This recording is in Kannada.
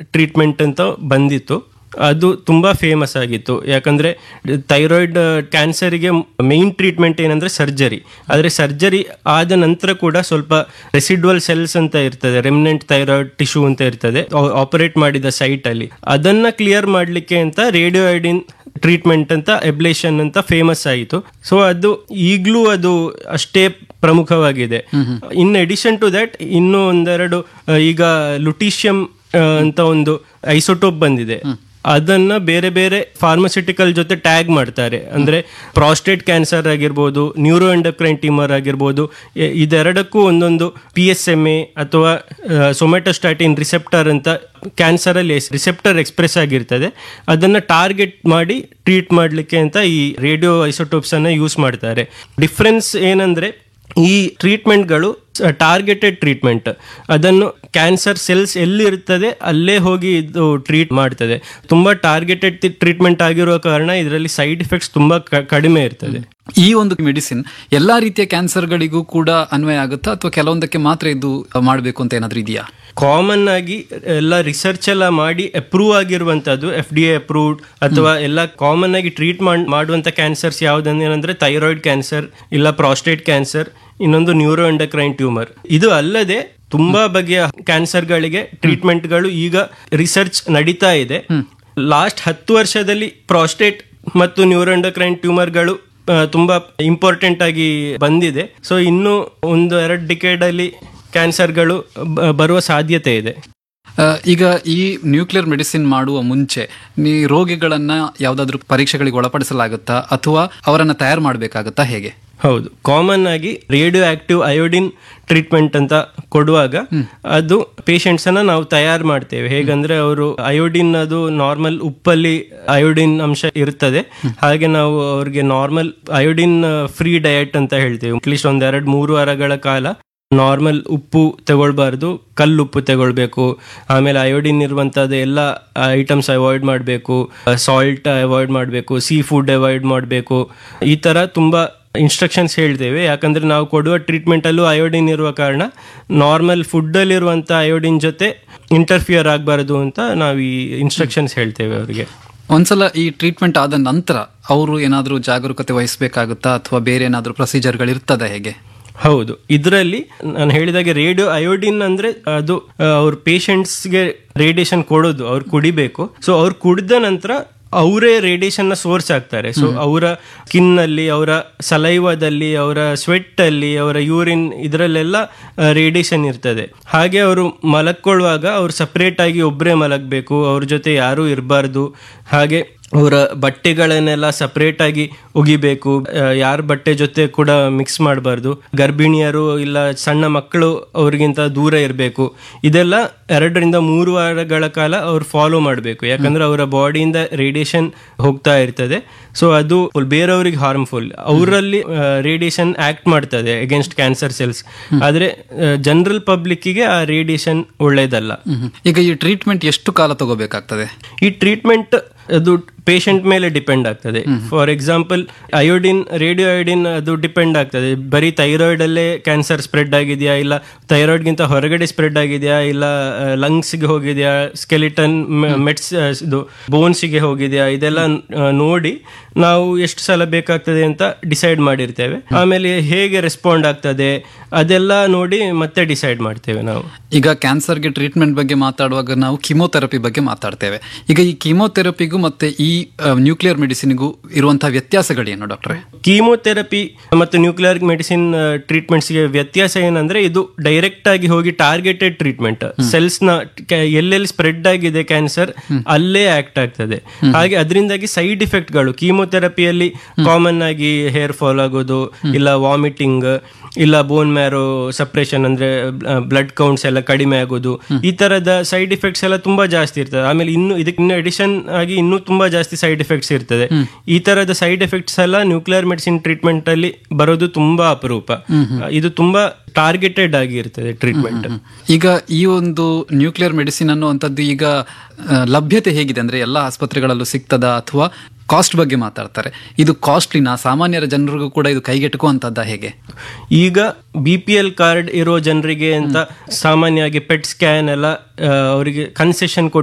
ಟ್ರೀಟ್ಮೆಂಟ್ ಅಂತ ಬಂದಿತ್ತು ಅದು ತುಂಬಾ ಫೇಮಸ್ ಆಗಿತ್ತು ಯಾಕಂದ್ರೆ ಥೈರಾಯ್ಡ್ ಕ್ಯಾನ್ಸರಿಗೆ ಮೇನ್ ಟ್ರೀಟ್ಮೆಂಟ್ ಏನಂದ್ರೆ ಸರ್ಜರಿ ಆದರೆ ಸರ್ಜರಿ ಆದ ನಂತರ ಕೂಡ ಸ್ವಲ್ಪ ರೆಸಿಡ್ವಲ್ ಸೆಲ್ಸ್ ಅಂತ ಇರ್ತದೆ ರೆಮಿನೆಂಟ್ ಥೈರಾಯ್ಡ್ ಟಿಶ್ಯೂ ಅಂತ ಇರ್ತದೆ ಆಪರೇಟ್ ಮಾಡಿದ ಸೈಟ್ ಅಲ್ಲಿ ಅದನ್ನ ಕ್ಲಿಯರ್ ಮಾಡ್ಲಿಕ್ಕೆ ಅಂತ ರೇಡಿಯೋ ಐಡಿನ್ ಟ್ರೀಟ್ಮೆಂಟ್ ಅಂತ ಎಬ್ಲೇಷನ್ ಅಂತ ಫೇಮಸ್ ಆಯಿತು ಸೊ ಅದು ಈಗಲೂ ಅದು ಅಷ್ಟೇ ಪ್ರಮುಖವಾಗಿದೆ ಇನ್ ಎಡಿಷನ್ ಟು ದಟ್ ಇನ್ನೂ ಒಂದೆರಡು ಆ, ಈಗ ಲುಟೀಷಿಯಂ ಅಂತ ಒಂದು ಐಸೋಟೋಪ್ ಬಂದಿದೆ ಅದನ್ನ ಬೇರೆ ಬೇರೆ ಫಾರ್ಮಸ್ಯೂಟಿಕಲ್ ಜೊತೆ ಟ್ಯಾಗ್ ಮಾಡ್ತಾರೆ ಅಂದ್ರೆ ಪ್ರಾಸ್ಟೇಟ್ ಕ್ಯಾನ್ಸರ್ ಆಗಿರ್ಬೋದು ನ್ಯೂರೋ ಎಂಡೋಕ್ರೈನ್ ಟ್ಯೂಮರ್ ಆಗಿರ್ಬೋದು ಎ- ಇದೆರಡಕ್ಕೂ ಒಂದೊಂದು ಪಿ ಎಸ್ ಎಮ್ ಎ ಅಥವಾ ಸೊಮೆಟೋಸ್ಟಾಟಿನ್ ರಿಸೆಪ್ಟರ್ ಅಂತ ಕ್ಯಾನ್ಸರ್ ಅಲ್ಲಿ ರಿಸೆಪ್ಟರ್ ಎಕ್ಸ್ಪ್ರೆಸ್ ಆಗಿರ್ತದೆ ಅದನ್ನ ಟಾರ್ಗೆಟ್ ಮಾಡಿ ಟ್ರೀಟ್ ಮಾಡಲಿಕ್ಕೆ ಅಂತ ಈ ರೇಡಿಯೋ ಐಸೋಟೋಪ್ಸ್ ಅನ್ನ ಯೂಸ್ ಮಾಡ್ತಾರೆ ಡಿಫ್ರೆನ್ಸ್ ಏನಂದ್ರೆ ಈ ಟ್ರೀಟ್ಮೆಂಟ್ಗಳು ಟಾರ್ಗೆಟೆಡ್ ಟ್ರೀಟ್ಮೆಂಟ್ ಅದನ್ನು ಕ್ಯಾನ್ಸರ್ ಸೆಲ್ಸ್ ಎಲ್ಲಿರ್ತದೆ ಅಲ್ಲೇ ಹೋಗಿ ಇದು ಟ್ರೀಟ್ ಮಾಡ್ತದೆ ತುಂಬಾ ಟಾರ್ಗೆಟೆಡ್ ಟ್ರೀಟ್ಮೆಂಟ್ ಆಗಿರುವ ಕಾರಣ ಇದರಲ್ಲಿ ಸೈಡ್ ಎಫೆಕ್ಟ್ಸ್ ತುಂಬಾ ಕ- ಕಡಿಮೆ ಇರ್ತದೆ ಈ ಒಂದು ಮೆಡಿಸಿನ್ ಎಲ್ಲಾ ರೀತಿಯ ಕ್ಯಾನ್ಸರ್ಗಳಿಗೂ ಕೂಡ ಅನ್ವಯ ಆಗುತ್ತಾ ಅಥವಾ ಕೆಲವೊಂದಕ್ಕೆ ಮಾತ್ರ ಇದು ಮಾಡಬೇಕು ಅಂತ ಏನಾದ್ರೂ ಇದೆಯಾ ಕಾಮನ್ ಆಗಿ ಎಲ್ಲ ರಿಸರ್ಚ್ ಎಲ್ಲ ಮಾಡಿ ಅಪ್ರೂವ್ ಆಗಿರುವಂತದ್ದು ಎಫ್ ಡಿ ಎ ಅಪ್ರೂವ್ಡ್ ಅಥವಾ ಎಲ್ಲ ಕಾಮನ್ ಆಗಿ ಟ್ರೀಟ್ ಮಾಡುವಂತ ಕ್ಯಾನ್ಸರ್ಸ್ ಯಾವ್ದಂದ್ರೆ ಥೈರಾಯ್ಡ್ ಕ್ಯಾನ್ಸರ್ ಇಲ್ಲ ಪ್ರಾಸ್ಟೇಟ್ ಕ್ಯಾನ್ಸರ್ ಇನ್ನೊಂದು ನ್ಯೂರೋ ಎಂಡಕ್ರೈನ್ ಟ್ಯೂಮರ್ ಇದು ಅಲ್ಲದೆ ತುಂಬಾ ಬಗೆಯ ಕ್ಯಾನ್ಸರ್ಗಳಿಗೆ ಟ್ರೀಟ್ಮೆಂಟ್ಗಳು ಈಗ ರಿಸರ್ಚ್ ನಡೀತಾ ಇದೆ ಲಾಸ್ಟ್ ಹತ್ತು ವರ್ಷದಲ್ಲಿ ಪ್ರಾಸ್ಟೇಟ್ ಮತ್ತು ನ್ಯೂರೋ ಎಂಡಕ್ರೈನ್ ಟ್ಯೂಮರ್ಗಳು ಆ, ತುಂಬಾ ಇಂಪಾರ್ಟೆಂಟ್ ಆಗಿ ಬಂದಿದೆ ಸೊ ಇನ್ನು ಒಂದು ಎರಡು ಡಿಕೇಡ್ ಅಲ್ಲಿ ಕ್ಯಾನ್ಸರ್ಗಳು ಬ- ಬರುವ ಸಾಧ್ಯತೆ ಇದೆ ಆ, ಈಗ ಈ ನ್ಯೂಕ್ಲಿಯರ್ ಮೆಡಿಸಿನ್ ಮಾಡುವ ಮುಂಚೆ ನೀ ರೋಗಿಗಳನ್ನ ಯಾವ್ದಾದ್ರು ಪರೀಕ್ಷೆಗಳಿಗೆ ಒಳಪಡಿಸಲಾಗುತ್ತಾ ಅಥವಾ ಅವರನ್ನ ತಯಾರು ಮಾಡಬೇಕಾಗುತ್ತಾ ಹೇಗೆ ಹೌದು ಕಾಮನ್ ಆಗಿ ರೇಡಿಯೋ ಆಕ್ಟಿವ್ ಅಯೋಡಿನ್ ಟ್ರೀಟ್ಮೆಂಟ್ ಅಂತ ಕೊಡುವಾಗ ಅದು ಪೇಷಂಟ್ಸ್ ಅನ್ನ ನಾವು ತಯಾರು ಮಾಡ್ತೇವೆ ಹೇಗಂದ್ರೆ ಅವರು ಅಯೋಡಿನ್ ಅದು ನಾರ್ಮಲ್ ಉಪ್ಪಲ್ಲಿ ಅಯೋಡಿನ್ ಅಂಶ ಇರ್ತದೆ ಹಾಗೆ ನಾವು ಅವ್ರಿಗೆ ನಾರ್ಮಲ್ ಅಯೋಡಿನ್ ಫ್ರೀ ಡಯಟ್ ಅಂತ ಹೇಳ್ತೇವೆ ಅಟ್ಲೀಸ್ಟ್ ಒಂದ್ ಎರಡ್ ಮೂರು ವಾರಗಳ ಕಾಲ ನಾರ್ಮಲ್ ಉಪ್ಪು ತಗೊಳ್ಬಾರ್ದು ಕಲ್ಲುಪ್ಪು ತಗೊಳ್ಬೇಕು ಆಮೇಲೆ ಅಯೋಡಿನ್ ಇರುವಂತದ್ದು ಎಲ್ಲ ಐಟಮ್ಸ್ ಅವಾಯ್ಡ್ ಮಾಡಬೇಕು ಸಾಲ್ಟ್ ಅವಾಯ್ಡ್ ಮಾಡಬೇಕು ಸೀ ಫುಡ್ ಅವಾಯ್ಡ್ ಮಾಡಬೇಕು ಈ ತರ ತುಂಬಾ ಇನ್ಸ್ಟ್ರಕ್ಷನ್ಸ್ ಹೇಳ್ತೇವೆ ಯಾಕಂದ್ರೆ ನಾವು ಕೊಡುವ ಟ್ರೀಟ್ಮೆಂಟ್ ಅಲ್ಲೂ ಅಯೋಡಿನ್ ಇರುವ ಕಾರಣ ನಾರ್ಮಲ್ ಫುಡ್ ಅಲ್ಲಿರುವಂತ ಅಯೋಡಿನ್ ಜೊತೆ ಇಂಟರ್ಫಿಯರ್ ಆಗಬಾರದು ಅಂತ ನಾವು ಈ ಇನ್ಸ್ಟ್ರಕ್ಷನ್ಸ್ ಹೇಳ್ತೇವೆ ಅವರಿಗೆ ಒಂದ್ಸಲ ಈ ಟ್ರೀಟ್ಮೆಂಟ್ ಆದ ನಂತರ ಅವರು ಏನಾದ್ರೂ ಜಾಗರೂಕತೆ ವಹಿಸಬೇಕಾಗುತ್ತಾ ಅಥವಾ ಬೇರೆ ಏನಾದ್ರೂ ಪ್ರೊಸೀಜರ್ಗಳು ಇರ್ತದ ಹೇಗೆ ಹೌದು ಇದರಲ್ಲಿ ನಾನು ಹೇಳಿದಾಗೆ ರೇಡಿಯೋ ಅಯೋಡಿನ್ ಅಂದ್ರೆ ಅದು ಆ, ಅವ್ರ ಪೇಷಂಟ್ಸ್ಗೆ ರೇಡಿಯೇಷನ್ ಕೊಡೋದು ಅವ್ರು ಕುಡಿಬೇಕು ಸೊ ಅವ್ರು ಕುಡಿದ ನಂತರ ಅವರೇ ರೇಡಿಯೇಷನ್ ನ ಸೋರ್ಸ್ ಆಗ್ತಾರೆ ಸೊ ಅವರ ಸ್ಕಿನ್ ಅಲ್ಲಿ ಅವರ ಸಲೈವದಲ್ಲಿ ಅವರ ಸ್ವೆಟ್ ಅಲ್ಲಿ ಅವರ ಯೂರಿನ್ ಇದರಲ್ಲೆಲ್ಲ ರೇಡಿಯೇಷನ್ ಇರ್ತದೆ ಹಾಗೆ ಅವರು ಮಲಕ್ಕೊಳ್ಳುವಾಗ ಅವ್ರು ಸಪರೇಟ್ ಆಗಿ ಒಬ್ಬರೇ ಮಲಗಬೇಕು ಅವ್ರ ಜೊತೆ ಯಾರೂ ಇರಬಾರ್ದು ಹಾಗೆ ಅವರ ಬಟ್ಟೆಗಳನ್ನೆಲ್ಲ ಸಪರೇಟ್ ಆಗಿ ಒಗಿಬೇಕು ಯಾರ ಬಟ್ಟೆ ಜೊತೆ ಕೂಡ ಮಿಕ್ಸ್ ಮಾಡಬಾರ್ದು ಗರ್ಭಿಣಿಯರು ಇಲ್ಲ ಸಣ್ಣ ಮಕ್ಕಳು ಅವ್ರಿಗಿಂತ ದೂರ ಇರಬೇಕು ಇದೆಲ್ಲ ಎರಡರಿಂದ ಮೂರು ವಾರಗಳ ಕಾಲ ಅವ್ರು ಫಾಲೋ ಮಾಡಬೇಕು ಯಾಕಂದ್ರೆ ಅವರ ಬಾಡಿಯಿಂದ ರೇಡಿಯೇಷನ್ ಹೋಗ್ತಾ ಇರ್ತದೆ ಸೊ ಅದು ಬೇರೆಯವ್ರಿಗೆ ಹಾರ್ಮ್ಫುಲ್ ಅವರಲ್ಲಿ ರೇಡಿಯೇಷನ್ ಆಕ್ಟ್ ಮಾಡ್ತದೆ ಅಗೇನ್ಸ್ಟ್ ಕ್ಯಾನ್ಸರ್ ಸೆಲ್ಸ್ ಆದ್ರೆ ಜನರಲ್ ಪಬ್ಲಿಕ್ಕಿಗೆ ಆ ರೇಡಿಯೇಷನ್ ಒಳ್ಳೇದಲ್ಲ ಈಗ ಈ ಟ್ರೀಟ್ಮೆಂಟ್ ಎಷ್ಟು ಕಾಲ ತಗೋಬೇಕಾಗ್ತದೆ ಈ ಟ್ರೀಟ್ಮೆಂಟ್ ಅದು ಪೇಷಂಟ್ ಮೇಲೆ ಡಿಪೆಂಡ್ ಆಗ್ತದೆ for example iodine radio iodine ಅದು ಡಿಪೆಂಡ್ ಆಗ್ತದೆ ಬರೀ ಥೈರಾಯ್ಡ್ ಅಲ್ಲೇ ಕ್ಯಾನ್ಸರ್ ಸ್ಪ್ರೆಡ್ ಆಗಿದೆಯಾ ಇಲ್ಲ ಥೈರಾಯ್ಡ್ ಗಿಂತ ಹೊರಗಡೆ ಸ್ಪ್ರೆಡ್ ಆಗಿದೆಯಾ ಇಲ್ಲ ಲಂಗ್ಸ್ ಗೆ ಹೋಗಿದೆಯಾ ಸ್ಕೆಲಿಟನ್ ಮೆಟ್ಸ್ ಇದು ಬೋನ್ಸ್ ಗೆ ಹೋಗಿದೆಯಾ ಇದೆಲ್ಲ ಆ, ನೋಡಿ ನಾವು ಎಷ್ಟು ಸಲ ಬೇಕಾಗ್ತದೆ ಅಂತ ಡಿಸೈಡ್ ಮಾಡಿರ್ತೇವೆ ಆಮೇಲೆ ಹೇಗೆ ರೆಸ್ಪಾಂಡ್ ಆಗ್ತದೆ ಅದೆಲ್ಲ ನೋಡಿ ಮತ್ತೆ ಡಿಸೈಡ್ ಮಾಡ್ತೇವೆ ನಾವು ಈಗ ಕ್ಯಾನ್ಸರ್ಗೆ ಟ್ರೀಟ್ಮೆಂಟ್ ಬಗ್ಗೆ ಮಾತಾಡುವಾಗ ನಾವು ಕಿಮೋಥೆರಪಿ ಬಗ್ಗೆ ಮಾತಾಡ್ತೇವೆ ಈಗ ಈ ಕಿಮೋಥೆರಪಿಗೂ ಮತ್ತೆ ಈ ನ್ಯೂಕ್ಲಿಯರ್ ಮೆಡಿಸಿನ್ಗೂ ಇರುವಂತಹ ವ್ಯತ್ಯಾಸಗಳೇನು ಡಾಕ್ಟ್ರೆ ಕೀಮೋಥೆರಪಿ ಮತ್ತು ನ್ಯೂಕ್ಲಿಯರ್ ಮೆಡಿಸಿನ್ ಟ್ರೀಟ್ಮೆಂಟ್ಸ್ಗೆ ವ್ಯತ್ಯಾಸ ಏನಂದ್ರೆ ಇದು ಡೈರೆಕ್ಟ್ ಆಗಿ ಹೋಗಿ ಟಾರ್ಗೆಟೆಡ್ ಟ್ರೀಟ್ಮೆಂಟ್ ಸೆಲ್ಸ್ ನ ಕ- ಎಲ್ಲೆಲ್ಲಿ ಸ್ಪ್ರೆಡ್ ಆಗಿದೆ ಕ್ಯಾನ್ಸರ್ ಅಲ್ಲೇ ಆಕ್ಟ್ ಆಗ್ತದೆ ಹಾಗೆ ಅದರಿಂದಾಗಿ ಸೈಡ್ ಇಫೆಕ್ಟ್ಗಳು ಕೀಮೋಥೆರಪಿಯಲ್ಲಿ ಕಾಮನ್ ಆಗಿ ಹೇರ್ ಫಾಲ್ ಆಗೋದು ಇಲ್ಲ ವಾಮಿಟಿಂಗ್ ಇಲ್ಲ ಬೋನ್ ಮ್ಯಾರೋ ಸಪ್ರೇಷನ್ ಅಂದ್ರೆ ಬ್ಲಡ್ ಕೌಂಟ್ಸ್ ಎಲ್ಲ ಕಡಿಮೆ ಆಗೋದು ಈ ತರದ ಸೈಡ್ ಇಫೆಕ್ಟ್ಸ್ ಎಲ್ಲ ತುಂಬಾ ಜಾಸ್ತಿ ಇರ್ತದೆ ಆಮೇಲೆ ಇನ್ನು ಇದಕ್ಕೆ ಇನ್ನು ಅಡಿಷನ್ ಆಗಿ ಇನ್ನೂ ತುಂಬಾ ಜಾಸ್ತಿ ಸೈಡ್ ಎಫೆಕ್ಟ್ಸ್ ಇರ್ತದೆ ಈ ತರದ ಸೈಡ್ ಎಫೆಕ್ಟ್ಸ್ ಎಲ್ಲ ನ್ಯೂಕ್ಲಿಯರ್ ಮೆಡಿಸಿನ್ ಟ್ರೀಟ್ಮೆಂಟ್ ಅಲ್ಲಿ ಬರೋದು ತುಂಬಾ ಅಪರೂಪ ಇದು ತುಂಬಾ ಟಾರ್ಗೆಟೆಡ್ ಆಗಿ ಇರ್ತದೆ ಟ್ರೀಟ್ಮೆಂಟ್ ಈಗ ಈ ಒಂದು ನ್ಯೂಕ್ಲಿಯರ್ ಮೆಡಿಸಿನ್ ಅನ್ನುವಂಥದ್ದು ಈಗ ಆ, ಲಭ್ಯತೆ ಹೇಗಿದೆ ಅಂದ್ರೆ ಎಲ್ಲ ಆಸ್ಪತ್ರೆಗಳಲ್ಲೂ ಸಿಗ್ತದಾ ಅಥವಾ ಕಾಸ್ಟ್ ಬಗ್ಗೆ ಮಾತಾಡ್ತಾರೆ ಇದು ಕಾಸ್ಟ್ಲಿನ ಸಾಮಾನ್ಯರ ಜನರಿಗೂ ಕೂಡ ಇದು ಕೈಗೆಟುಕುವಂತದ್ದ ಹೇಗೆ ಈಗ ಬಿ ಪಿ ಎಲ್ ಕಾರ್ಡ್ ಇರೋ ಜನರಿಗೆ ಅಂತ ಸಾಮಾನ್ಯವಾಗಿ ಪೆಟ್ ಸ್ಕ್ಯಾನ್ ಎಲ್ಲ ಆ, ಅವರಿಗೆ ಕನ್ಸೆಷನ್